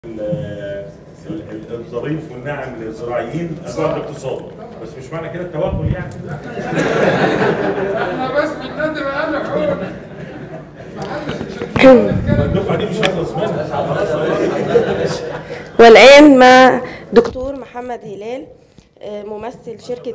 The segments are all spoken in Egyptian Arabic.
الظريف والناعم للزراعيين ابواب الاقتصاد بس مش معنى كده التوكل يعني احنا بس بنقدم اقل حقوق الدفعه دي مش هخلص منها والآن مع دكتور محمد هلال آه، ممثل شركة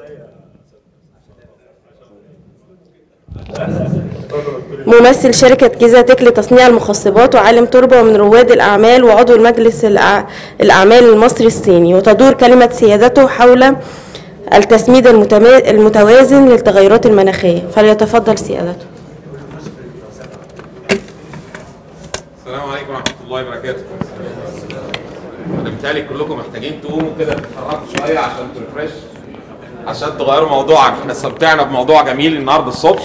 ممثل شركة جيزة تك لتصنيع المخصبات وعالم تربة ومن رواد الأعمال وعضو المجلس الأع- الأعمال المصري الصيني وتدور كلمة سيادته حول التسميد المتما- المتوازن للتغيرات المناخية فليتفضل سيادته السلام عليكم ورحمة الله وبركاته. أنا بيتهيألي كلكم محتاجين تقوموا كده تتحركوا شوية عشان ترفرش عشان تغيروا موضوعك، احنا استمتعنا بموضوع جميل النهارده الصبح.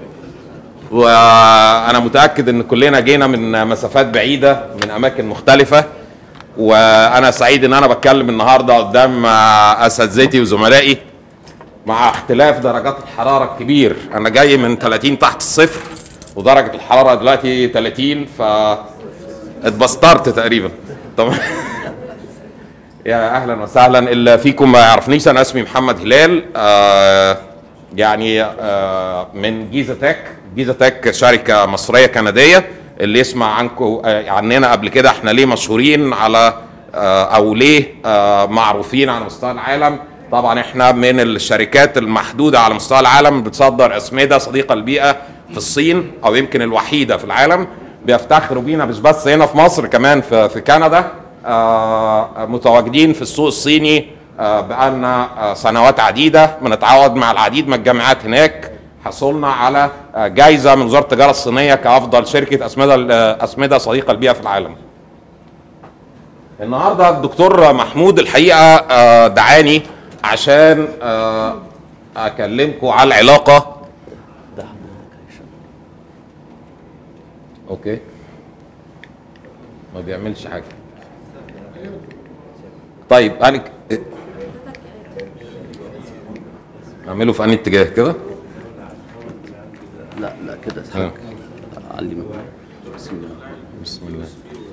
وأنا متأكد إن كلنا جينا من مسافات بعيدة من أماكن مختلفة. وأنا سعيد إن أنا بتكلم النهارده قدام آه، أساتذتي وزملائي مع اختلاف درجات الحرارة الكبير أنا جاي من 30 تحت الصفر ودرجة الحرارة دلوقتي 30 ف اتبسطرت تقريبا طبعا يا اهلا وسهلا اللي فيكم ما يعرفنيش انا اسمي محمد هلال آه يعني آه من جيزه تك جيزه تك شركه مصريه كنديه اللي يسمع عنكم آه عننا قبل كده احنا ليه مشهورين على آه او ليه آه معروفين على مستوى العالم طبعا احنا من الشركات المحدوده على مستوى العالم بتصدر اسمده صديقه للبيئه في الصين او يمكن الوحيده في العالم بيفتخروا بينا مش بس هنا في مصر كمان في, في كندا آه، متواجدين في السوق الصيني آه، بقالنا آه، سنوات عديده بنتعاقد مع العديد من الجامعات هناك حصلنا على آه، جايزه من وزاره التجاره الصينيه كافضل شركه اسمده آه، اسمده صديقه للبيئه في العالم. النهارده الدكتور محمود الحقيقه آه، دعاني عشان آه، اكلمكم على العلاقه اوكي ما بيعملش حاجه طيب انا ك- اعمله في انهي اتجاه كده لا لا كده اسحبك علي من بسم الله بسم الله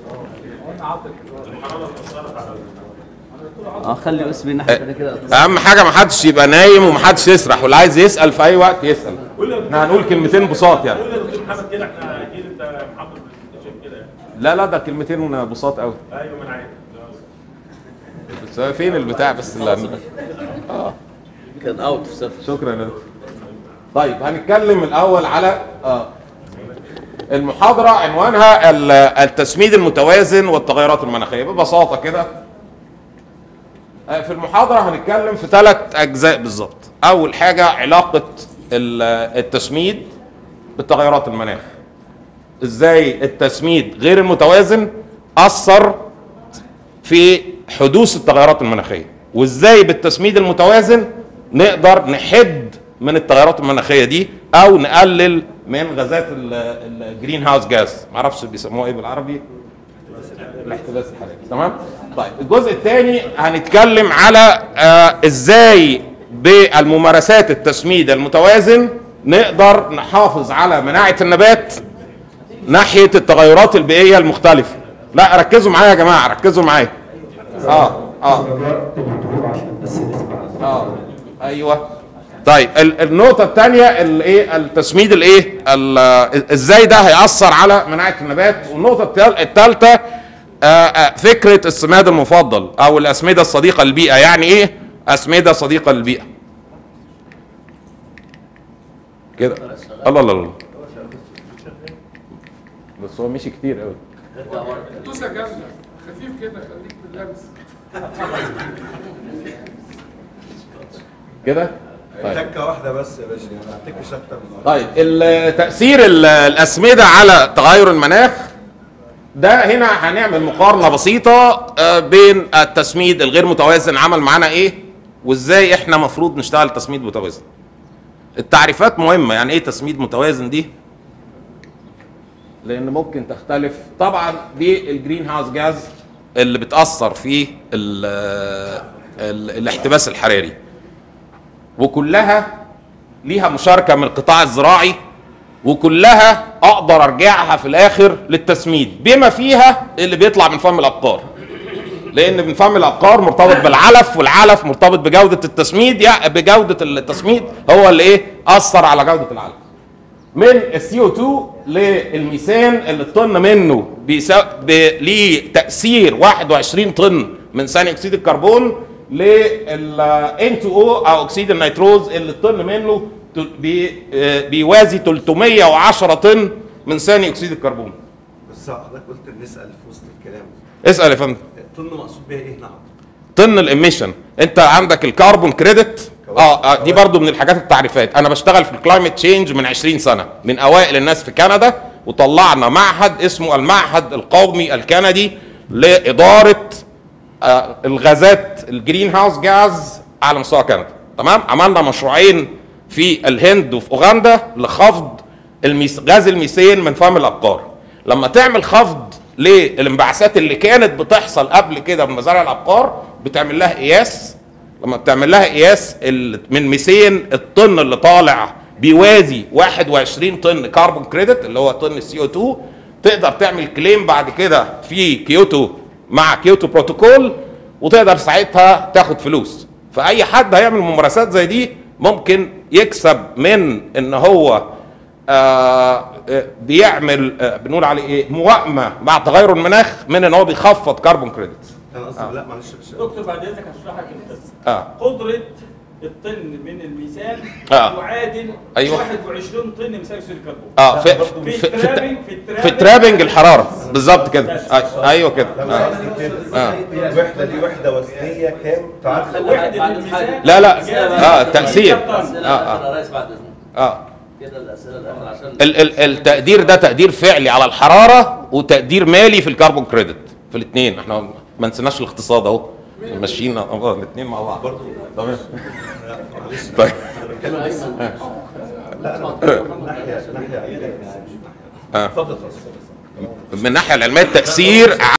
اه خلي بس من ناحيه كده كده اهم حاجه ما حدش يبقى نايم وما حدش يسرح واللي عايز يسال في اي وقت يسال احنا هنقول كلمتين بساط يعني قول يا دكتور محمد كده احنا اكيد انت محضر شايف كده يعني لا لا ده كلمتين بساط قوي ايوه ما انا عارف بس فين البتاع بس اللي كان اوت في صفر شكرا يا دكتور. طيب هنتكلم الاول على آه المحاضره عنوانها ال- التسميد المتوازن والتغيرات المناخيه ببساطه كده آه، في المحاضره هنتكلم في ثلاث اجزاء بالظبط اول حاجه علاقه ال- التسميد بتغيرات المناخ ازاي التسميد غير المتوازن اثر في حدوث التغيرات المناخيه وازاي بالتسميد المتوازن نقدر نحد من التغيرات المناخيه دي او نقلل من غازات الجرين هاوس جاز معرفش بيسموها ايه بالعربي الاحتباس الحراري تمام طيب الجزء الثاني هنتكلم على آه ازاي بالممارسات التسميد المتوازن نقدر نحافظ على مناعه النبات ناحيه التغيرات البيئيه المختلفه لا ركزوا معايا يا جماعه ركزوا معايا اه اه اه ايوه طيب ال- النقطه الثانيه الايه التسميد الايه ال- ازاي ده هياثر على مناعه النبات والنقطه الثالثه فكره السماد المفضل او الاسمده الصديقه للبيئه يعني ايه اسمده صديقه للبيئه كده الله الله الله بس هو مشي كتير قوي دوسه جامده خفيف كده خليك باللمس كده طيب. تكه واحده بس يا باشا ما هتكش اكتر من واحده طيب ال- تأثير ال- الأسمدة على تغير المناخ ده هنا هنعمل مقارنة بسيطة آه، بين التسميد الغير متوازن عمل معانا ايه وازاي احنا مفروض نشتغل تسميد متوازن التعريفات مهمة يعني ايه تسميد متوازن دي لان ممكن تختلف طبعا دي الجرين هاوس جاز اللي بتأثر في ال ال الاحتباس الحراري وكلها ليها مشاركه من القطاع الزراعي وكلها اقدر ارجعها في الاخر للتسميد بما فيها اللي بيطلع من فم الابقار لان بنفهم الابقار مرتبط بالعلف والعلف مرتبط بجوده التسميد يعني بجوده التسميد هو اللي ايه اثر على جوده العلف من السي او 2 للميثان اللي الطن منه بيسا... ب... ليه تاثير 21 طن من ثاني اكسيد الكربون لل N2O او اكسيد النيتروز اللي الطن منه ت- بي... آه، بيوازي 310 طن من ثاني اكسيد الكربون بس حضرتك قلت نسال في وسط الكلام اسال يا فندم طن مقصود بيها ايه نعم؟ طن الاميشن انت عندك الكربون كريدت اه آه، دي برضو من الحاجات التعريفات انا بشتغل في الكلايمت تشينج من 20 سنه من اوائل الناس في كندا وطلعنا معهد اسمه المعهد القومي الكندي لاداره آه، الغازات الجرين هاوس جاز على مستوى كندا تمام عملنا مشروعين في الهند وفي اوغندا لخفض الميس... غاز الميثان من فم الابقار لما تعمل خفض للانبعاثات اللي كانت بتحصل قبل كده من مزارع الابقار بتعمل لها قياس لما بتعمل لها قياس ال- من ميثان الطن اللي طالع بيوازي 21 طن كربون كريدت اللي هو طن السي او 2 تقدر تعمل كليم بعد كده في كيوتو مع كيوتو بروتوكول وتقدر ساعتها تاخد فلوس فاي حد هيعمل ممارسات زي دي ممكن يكسب من ان هو آه آه، بيعمل آه بنقول عليه ايه موائمه مع تغير المناخ من ان هو بيخفض كربون كريدت انا قصدي لا معلش مش دكتور بعد اذنك هشرح لك القصه اه قدره الطن من الميزان آه. يعادل أيوة. 21 طن من ثاني اكسيد الكربون اه في في في, في, الترابنج في, في في الترابنج الحراره بالظبط كده آه ايوه كده لا آه. مش قصدي كده الوحده دي وحده وزنيه كام تعادل وحده الميزان لا لا جاز اه تاثير طن. اه اه يا ريس بعد اذنك اه كده الاسئله الاخر عشان ال ال التقدير ده تقدير فعلي على الحراره وتقدير مالي في الكربون كريدت في الاثنين احنا ما نسيناش الاقتصاد اهو ماشيين اه الاثنين مع بعض برضه تمام طيب لا انا بتكلم من ناحيه ناحيه علميه بس مش من ناحيه آه. اتفضل اتفضل من الناحيه العلميه التاثير